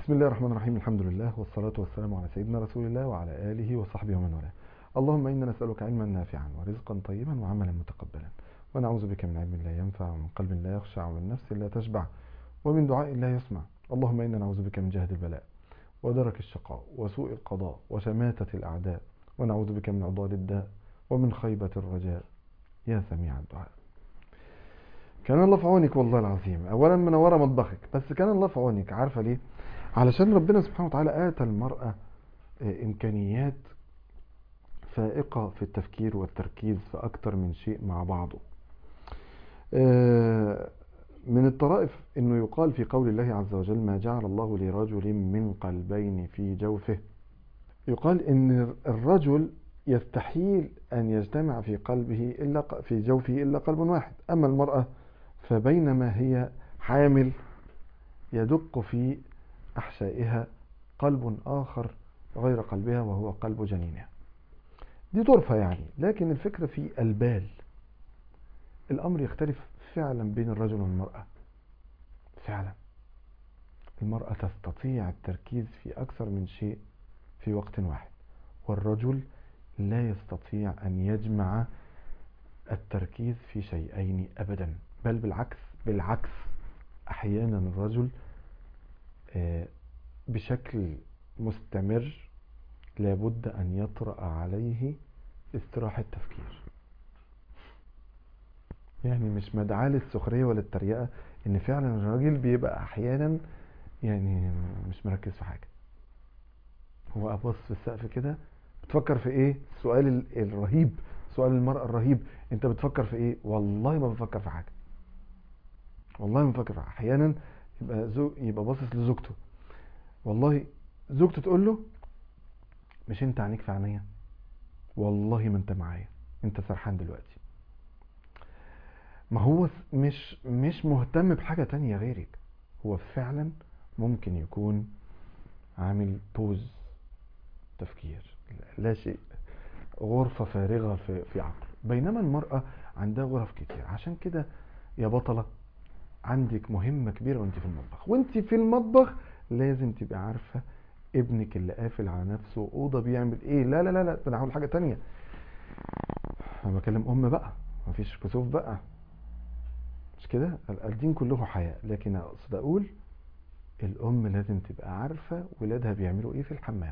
بسم الله الرحمن الرحيم الحمد لله والصلاة والسلام على سيدنا رسول الله وعلى آله وصحبه ومن والاه اللهم إنا نسألك علما نافعا ورزقا طيبا وعملا متقبلا ونعوذ بك من علم لا ينفع ومن قلب لا يخشع ومن نفس لا تشبع ومن دعاء لا يسمع اللهم إنا نعوذ بك من جهد البلاء ودرك الشقاء وسوء القضاء وشماتة الأعداء ونعوذ بك من عضال الداء ومن خيبة الرجاء يا سميع الدعاء كان الله في عونك والله العظيم اولا منوره مطبخك بس كان الله في عونك عارفه ليه علشان ربنا سبحانه وتعالى اتى المراه آه، امكانيات فائقه في التفكير والتركيز في اكتر من شيء مع بعضه آه، من الطرائف انه يقال في قول الله عز وجل ما جعل الله لرجل من قلبين في جوفه يقال ان الرجل يستحيل ان يجتمع في قلبه الا ق- في جوفه الا قلب واحد اما المراه فبينما هي حامل يدق في احشائها قلب اخر غير قلبها وهو قلب جنينها دي طرفه يعني لكن الفكره في البال الامر يختلف فعلا بين الرجل والمراه فعلا المراه تستطيع التركيز في اكثر من شيء في وقت واحد والرجل لا يستطيع ان يجمع التركيز في شيئين ابدا بل بالعكس بالعكس احيانا الرجل آه، بشكل مستمر لابد ان يطرأ عليه استراحة تفكير يعني مش مدعاة للسخرية ولا التريقة ان فعلا الراجل بيبقى احيانا يعني مش مركز في حاجة هو ابص في السقف كده بتفكر في ايه السؤال ال- الرهيب سؤال المرأة الرهيب انت بتفكر في ايه والله ما بفكر في حاجة والله ما بفكر في حاجة احيانا يبقى زو يبقى باصص لزوجته والله زوجته تقول له مش انت عينيك في عينيا والله ما انت معايا انت سرحان دلوقتي ما هو س- مش مش مهتم بحاجة تانية غيرك هو فعلا ممكن يكون عامل بوز تفكير لا شيء غرفة فارغة في في عقله بينما المرأة عندها غرف كتير عشان كده يا بطلة عندك مهمة كبيرة وانت في المطبخ وانت في المطبخ لازم تبقى عارفة ابنك اللي قافل على نفسه أوضة بيعمل ايه لا لا لا لا ده انا هقول حاجة تانية انا بكلم ام بقى مفيش كسوف بقى مش كده الدين كله حياء لكن اقصد اقول الام لازم تبقى عارفة ولادها بيعملوا ايه في الحمام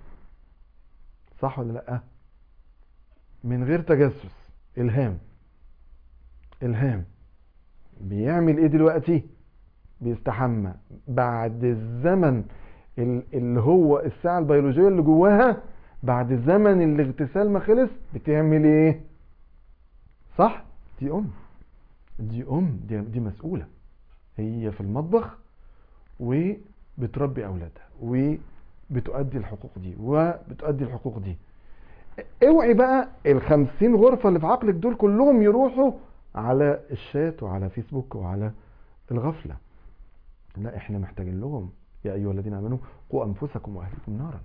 صح ولا لا من غير تجسس الهام الهام بيعمل ايه دلوقتي بيستحمى بعد الزمن ال- اللي هو الساعة البيولوجية اللي جواها بعد زمن الاغتسال ما خلص بتعمل ايه صح دي ام دي ام دي, دي مسؤولة هي في المطبخ وبتربي اولادها وبتؤدي الحقوق دي وبتؤدي الحقوق دي اوعي بقى الخمسين غرفة اللي في عقلك دول كلهم يروحوا على الشات وعلى فيسبوك وعلى الغفلة لا احنا محتاجين لهم يا ايها الذين امنوا قوا انفسكم واهليكم نارا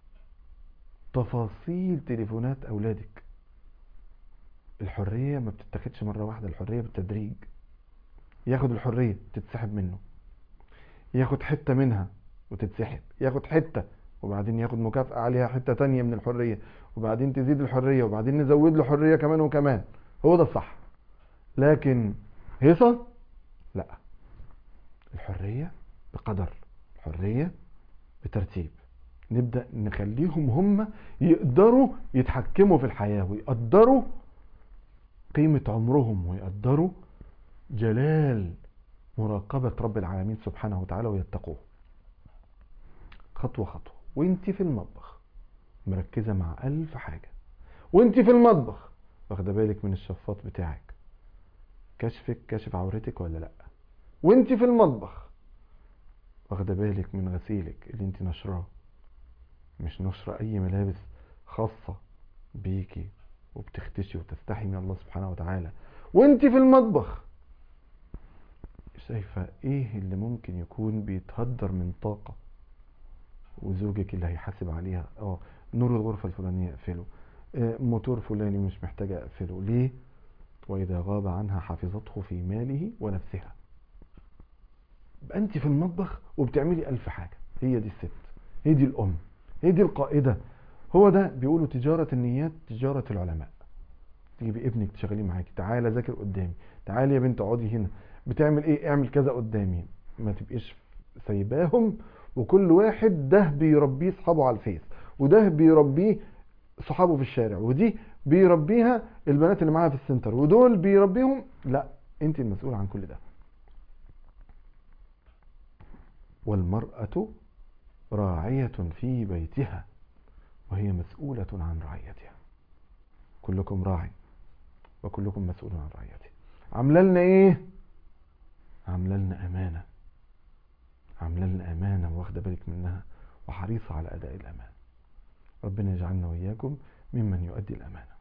تفاصيل تليفونات اولادك الحرية ما بتتاخدش مرة واحدة الحرية بالتدريج ياخد الحرية تتسحب منه ياخد حتة منها وتتسحب ياخد حتة وبعدين ياخد مكافأة عليها حتة تانية من الحرية وبعدين تزيد الحرية وبعدين نزود له حرية كمان وكمان هو ده الصح لكن هيصة لا الحرية بقدر الحرية بترتيب نبدأ نخليهم هم يقدروا يتحكموا في الحياة ويقدروا قيمة عمرهم ويقدروا جلال مراقبة رب العالمين سبحانه وتعالى ويتقوه خطوة خطوة وانت في المطبخ مركزة مع ألف حاجة وانت في المطبخ واخدة بالك من الشفاط بتاعك كشفك كشف عورتك ولا لا وانت في المطبخ واخدة بالك من غسيلك اللي انت نشراه مش نشرة اي ملابس خاصة بيكي وبتختشي وتستحي من الله سبحانه وتعالى وانت في المطبخ شايفة ايه اللي ممكن يكون بيتهدر من طاقة وزوجك اللي هيحاسب عليها اه نور الغرفة الفلانية اقفله آه، موتور فلاني مش محتاجة اقفله ليه واذا غاب عنها حفظته في ماله ونفسها يبقى انت في المطبخ وبتعملي الف حاجة هي دي الست هي دي الام هي دي القائده هو ده بيقولوا تجاره النيات تجاره العلماء تجيبي ابنك تشغليه معاكي تعالى ذاكر قدامي تعالي يا بنت اقعدي هنا بتعمل ايه اعمل كذا قدامي ما تبقيش سايباهم وكل واحد ده بيربيه اصحابه على الفيس وده بيربيه صحابه في الشارع ودي بيربيها البنات اللي معاها في السنتر ودول بيربيهم لا انت المسؤول عن كل ده والمرأة راعية في بيتها وهي مسؤولة عن رعيتها كلكم راع وكلكم مسؤول عن رعيته عامله لنا ايه عامله لنا امانه عامله لنا امانه واخده بالك منها وحريصه على اداء الامانه ربنا يجعلنا واياكم ممن يؤدي الامانه